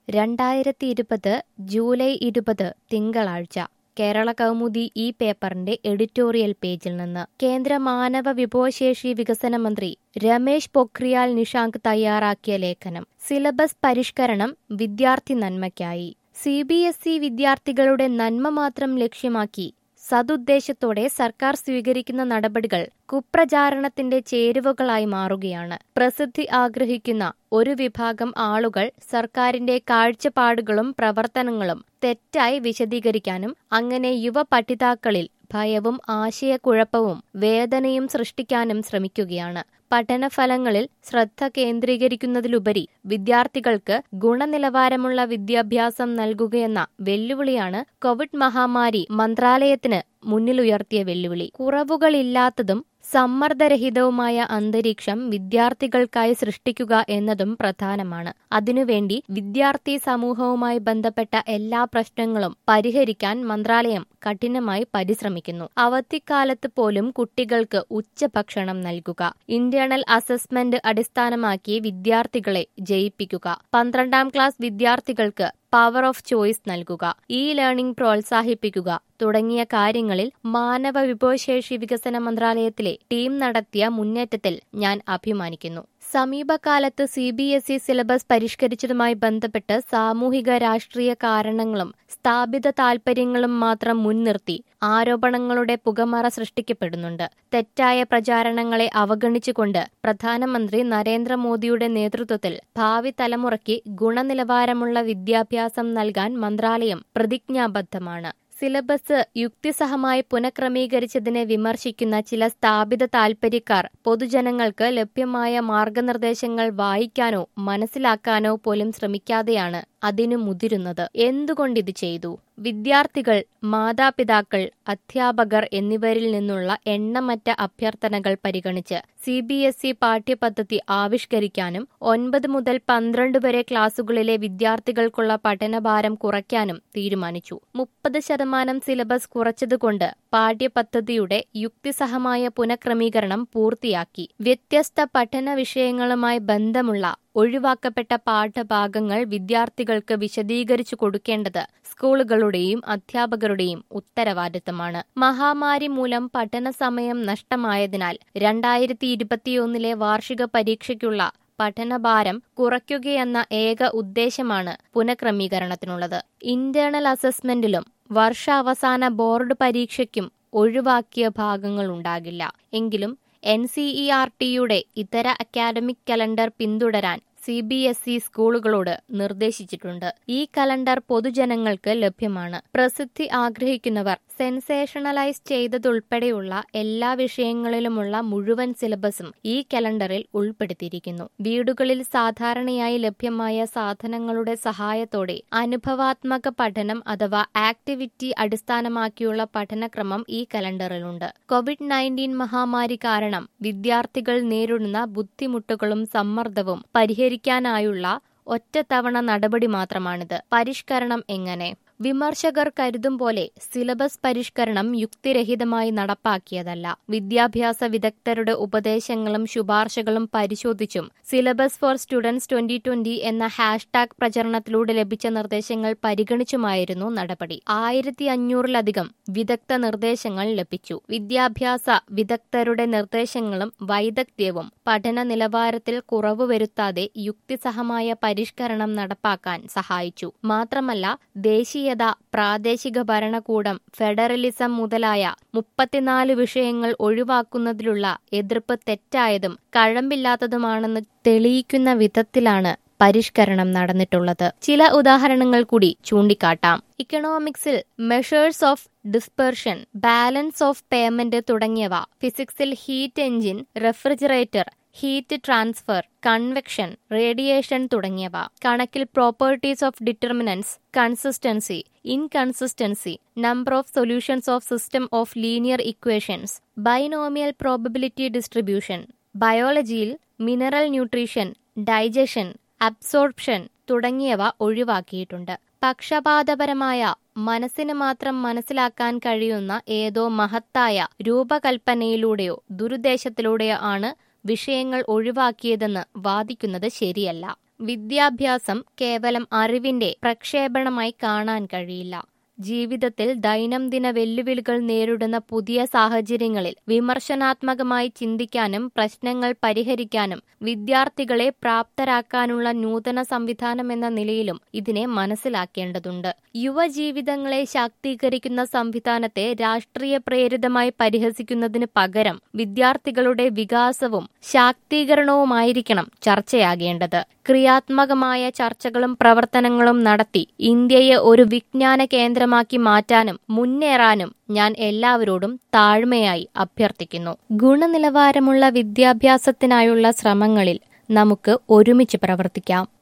രണ്ടായിരത്തി ഇരുപത് ജൂലൈ ഇരുപത് തിങ്കളാഴ്ച കേരള കൗമുദി ഈ പേപ്പറിന്റെ എഡിറ്റോറിയൽ പേജിൽ നിന്ന് കേന്ദ്ര മാനവ വിഭവശേഷി വികസന മന്ത്രി രമേശ് പൊഖ്രിയാൽ നിഷാങ്ക് തയ്യാറാക്കിയ ലേഖനം സിലബസ് പരിഷ്കരണം വിദ്യാർത്ഥി നന്മയ്ക്കായി സി ബി എസ് ഇ വിദ്യാർത്ഥികളുടെ നന്മ മാത്രം ലക്ഷ്യമാക്കി സതുദ്ദേശത്തോടെ സർക്കാർ സ്വീകരിക്കുന്ന നടപടികൾ കുപ്രചാരണത്തിന്റെ ചേരുവകളായി മാറുകയാണ് പ്രസിദ്ധി ആഗ്രഹിക്കുന്ന ഒരു വിഭാഗം ആളുകൾ സർക്കാരിന്റെ കാഴ്ചപ്പാടുകളും പ്രവർത്തനങ്ങളും തെറ്റായി വിശദീകരിക്കാനും അങ്ങനെ യുവ പഠിതാക്കളിൽ ഭയവും ആശയക്കുഴപ്പവും വേദനയും സൃഷ്ടിക്കാനും ശ്രമിക്കുകയാണ് പഠനഫലങ്ങളിൽ ശ്രദ്ധ കേന്ദ്രീകരിക്കുന്നതിലുപരി വിദ്യാർത്ഥികൾക്ക് ഗുണനിലവാരമുള്ള വിദ്യാഭ്യാസം നൽകുകയെന്ന വെല്ലുവിളിയാണ് കോവിഡ് മഹാമാരി മന്ത്രാലയത്തിന് മുന്നിലുയർത്തിയ വെല്ലുവിളി കുറവുകളില്ലാത്തതും സമ്മർദ്ദരഹിതവുമായ അന്തരീക്ഷം വിദ്യാർത്ഥികൾക്കായി സൃഷ്ടിക്കുക എന്നതും പ്രധാനമാണ് അതിനുവേണ്ടി വിദ്യാർത്ഥി സമൂഹവുമായി ബന്ധപ്പെട്ട എല്ലാ പ്രശ്നങ്ങളും പരിഹരിക്കാൻ മന്ത്രാലയം കഠിനമായി പരിശ്രമിക്കുന്നു അവധിക്കാലത്ത് പോലും കുട്ടികൾക്ക് ഉച്ചഭക്ഷണം നൽകുക ഇന്റേണൽ അസസ്മെന്റ് അടിസ്ഥാനമാക്കി വിദ്യാർത്ഥികളെ ജയിപ്പിക്കുക പന്ത്രണ്ടാം ക്ലാസ് വിദ്യാർത്ഥികൾക്ക് പവർ ഓഫ് ചോയ്സ് നൽകുക ഇ ലേണിംഗ് പ്രോത്സാഹിപ്പിക്കുക തുടങ്ങിയ കാര്യങ്ങളിൽ മാനവ വിഭവശേഷി വികസന മന്ത്രാലയത്തിലെ ടീം നടത്തിയ മുന്നേറ്റത്തിൽ ഞാൻ അഭിമാനിക്കുന്നു സമീപകാലത്ത് C B S E syllabus പരിഷ്കരിച്ചതുമായി ബന്ധപ്പെട്ട് സാമൂഹിക രാഷ്ട്രീയ കാരണങ്ങളും സ്ഥാപിത താൽപര്യങ്ങളും മാത്രം മുൻനിർത്തി ആരോപണങ്ങളുടെ പുകമറ സൃഷ്ടിക്കപ്പെടുന്നുണ്ട് തെറ്റായ പ്രചാരണങ്ങളെ അവഗണിച്ചുകൊണ്ട് പ്രധാനമന്ത്രി നരേന്ദ്രമോദിയുടെ നേതൃത്വത്തിൽ ഭാവി തലമുറയ്ക്ക് ഗുണനിലവാരമുള്ള വിദ്യാഭ്യാസം നൽകാൻ മന്ത്രാലയം പ്രതിജ്ഞാബദ്ധമാണ് സിലബസ് യുക്തിസഹമായി പുനഃക്രമീകരിച്ചതിനെ വിമർശിക്കുന്ന ചില സ്ഥാപിത താൽപര്യക്കാർ പൊതുജനങ്ങൾക്ക് ലഭ്യമായ മാർഗനിർദ്ദേശങ്ങൾ വായിക്കാനോ മനസ്സിലാക്കാനോ പോലും ശ്രമിക്കാതെയാണ് അതിനു മുതിരുന്നത് എന്തുകൊണ്ടിത് ചെയ്തു വിദ്യാർത്ഥികൾ മാതാപിതാക്കൾ അധ്യാപകർ എന്നിവരിൽ നിന്നുള്ള എണ്ണമറ്റ അഭ്യർത്ഥനകൾ പരിഗണിച്ച് സി ബി എസ് ഇ പാഠ്യപദ്ധതി ആവിഷ്കരിക്കാനും ഒൻപത് മുതൽ പന്ത്രണ്ട് വരെ ക്ലാസുകളിലെ വിദ്യാർത്ഥികൾക്കുള്ള പഠനഭാരം കുറയ്ക്കാനും തീരുമാനിച്ചു മുപ്പത് ശതമാനം സിലബസ് കുറച്ചതുകൊണ്ട് പാഠ്യപദ്ധതിയുടെ യുക്തിസഹമായ പുനഃക്രമീകരണം പൂർത്തിയാക്കി വ്യത്യസ്ത പഠന വിഷയങ്ങളുമായി ബന്ധമുള്ള ഒഴിവാക്കപ്പെട്ട പാഠഭാഗങ്ങൾ വിദ്യാർത്ഥികൾക്ക് വിശദീകരിച്ചു കൊടുക്കേണ്ടത് സ്കൂളുകളുടെയും അധ്യാപകരുടെയും ഉത്തരവാദിത്തമാണ് മഹാമാരി മൂലം പഠന സമയം നഷ്ടമായതിനാൽ രണ്ടായിരത്തി ഇരുപത്തിയൊന്നിലെ വാർഷിക പരീക്ഷയ്ക്കുള്ള പഠനഭാരം കുറയ്ക്കുകയെന്ന ഏക ഉദ്ദേശമാണ് പുനഃക്രമീകരണത്തിനുള്ളത് ഇന്റേണൽ അസസ്മെന്റിലും വർഷാവസാന ബോർഡ് പരീക്ഷയ്ക്കും ഒഴിവാക്കിയ ഭാഗങ്ങളുണ്ടാകില്ല എങ്കിലും എൻ സി ഇ ആർ ടിയുടെ ഇതര അക്കാദമിക് കലണ്ടർ പിന്തുടരാൻ സി ബി എസ് ഇ സ്കൂളുകളോട് നിർദ്ദേശിച്ചിട്ടുണ്ട് ഈ കലണ്ടർ പൊതുജനങ്ങൾക്ക് ലഭ്യമാണ് പ്രസിദ്ധി ആഗ്രഹിക്കുന്നവർ സെൻസേഷണലൈസ് ചെയ്തതുൾപ്പെടെയുള്ള എല്ലാ വിഷയങ്ങളിലുമുള്ള മുഴുവൻ സിലബസും ഈ കലണ്ടറിൽ ഉൾപ്പെടുത്തിയിരിക്കുന്നു വീടുകളിൽ സാധാരണയായി ലഭ്യമായ സാധനങ്ങളുടെ സഹായത്തോടെ അനുഭവാത്മക പഠനം അഥവാ ആക്ടിവിറ്റി അടിസ്ഥാനമാക്കിയുള്ള പഠനക്രമം ഈ കലണ്ടറിലുണ്ട് കോവിഡ് നയൻറ്റീൻ മഹാമാരി കാരണം വിദ്യാർത്ഥികൾ നേരിടുന്ന ബുദ്ധിമുട്ടുകളും സമ്മർദ്ദവും പരിഹരിക്കാനായുള്ള ഒറ്റത്തവണ നടപടി മാത്രമാണിത് പരിഷ്കരണം എങ്ങനെ വിമർശകർ കരുതും പോലെ സിലബസ് പരിഷ്കരണം യുക്തിരഹിതമായി നടപ്പാക്കിയതല്ല വിദ്യാഭ്യാസ വിദഗ്ധരുടെ ഉപദേശങ്ങളും ശുപാർശകളും പരിശോധിച്ചും syllabus for students twenty twenty എന്ന ഹാഷ്ടാഗ് പ്രചരണത്തിലൂടെ ലഭിച്ച നിർദ്ദേശങ്ങൾ പരിഗണിച്ചുമായിരുന്നു നടപടി ആയിരത്തി അഞ്ഞൂറിലധികം വിദഗ്ധ നിർദ്ദേശങ്ങൾ ലഭിച്ചു വിദ്യാഭ്യാസ വിദഗ്ധരുടെ നിർദ്ദേശങ്ങളും വൈദഗ്ധ്യവും പഠന നിലവാരത്തിൽ കുറവ് വരുത്താതെ യുക്തിസഹമായ പരിഷ്കരണം നടപ്പാക്കാൻ സഹായിച്ചു മാത്രമല്ല ദേശീയ പ്രാദേശിക ഭരണകൂടം ഫെഡറലിസം മുതലായ മുപ്പത്തിനാല് വിഷയങ്ങൾ ഒഴിവാക്കുന്നതിലുള്ള എതിർപ്പ് തെറ്റായതും കഴമ്പില്ലാത്തതുമാണെന്ന് തെളിയിക്കുന്ന വിധത്തിലാണ് പരിഷ്കരണം നടന്നിട്ടുള്ളത് ചില ഉദാഹരണങ്ങൾ കൂടി ചൂണ്ടിക്കാട്ടാം ഇക്കണോമിക്സിൽ measures of dispersion balance of payment തുടങ്ങിയവ ഫിസിക്സിൽ heat engine refrigerator heat transfer convection radiation തുടങ്ങിയവ കണക്കിൽ properties of determinants consistency inconsistency number of solutions of system of linear equations binomial probability distribution ബയോളജിയിൽ മിനറൽ ന്യൂട്രീഷൻ ഡൈജഷൻ അബ്സോർപ്ഷൻ തുടങ്ങിയവ ഒഴിവാക്കിയിട്ടുണ്ട് പക്ഷപാതപരമായ മനസ്സിന് മാത്രം മനസ്സിലാക്കാൻ കഴിയുന്ന ഏതോ മഹത്തായ രൂപകൽപ്പനയിലൂടെയോ ദുരുദ്ദേശത്തിലൂടെയോ ആണ് വിഷയങ്ങൾ ഒഴിവാക്കിയതെന്ന് വാദിക്കുന്നത് ശരിയല്ല വിദ്യാഭ്യാസം കേവലം അറിവിന്റെ പ്രക്ഷേപണമായി കാണാൻ കഴിയില്ല ജീവിതത്തിൽ ദൈനംദിന വെല്ലുവിളികൾ നേരിടുന്ന പുതിയ സാഹചര്യങ്ങളിൽ വിമർശനാത്മകമായി ചിന്തിക്കാനും പ്രശ്നങ്ങൾ പരിഹരിക്കാനും വിദ്യാർത്ഥികളെ പ്രാപ്തരാക്കാനുള്ള നൂതന സംവിധാനം എന്ന നിലയിലും ഇതിനെ മനസ്സിലാക്കേണ്ടതുണ്ട് യുവജീവിതങ്ങളെ ശാക്തീകരിക്കുന്ന സംവിധാനത്തെ രാഷ്ട്രീയ പ്രേരിതമായി പരിഹസിക്കുന്നതിന് പകരം വിദ്യാർത്ഥികളുടെ വികാസവും ശാക്തീകരണവുമായിരിക്കണം ചർച്ചയാകേണ്ടത് ക്രിയാത്മകമായ ചർച്ചകളും പ്രവർത്തനങ്ങളും നടത്തി ഇന്ത്യയെ ഒരു വിജ്ഞാന കേന്ദ്രമാക്കി മാറ്റാനും മുന്നേറാനും ഞാൻ എല്ലാവരോടും താഴ്മയായി അഭ്യർത്ഥിക്കുന്നു ഗുണനിലവാരമുള്ള വിദ്യാഭ്യാസത്തിനായുള്ള ശ്രമങ്ങളിൽ നമുക്ക് ഒരുമിച്ച് പ്രവർത്തിക്കാം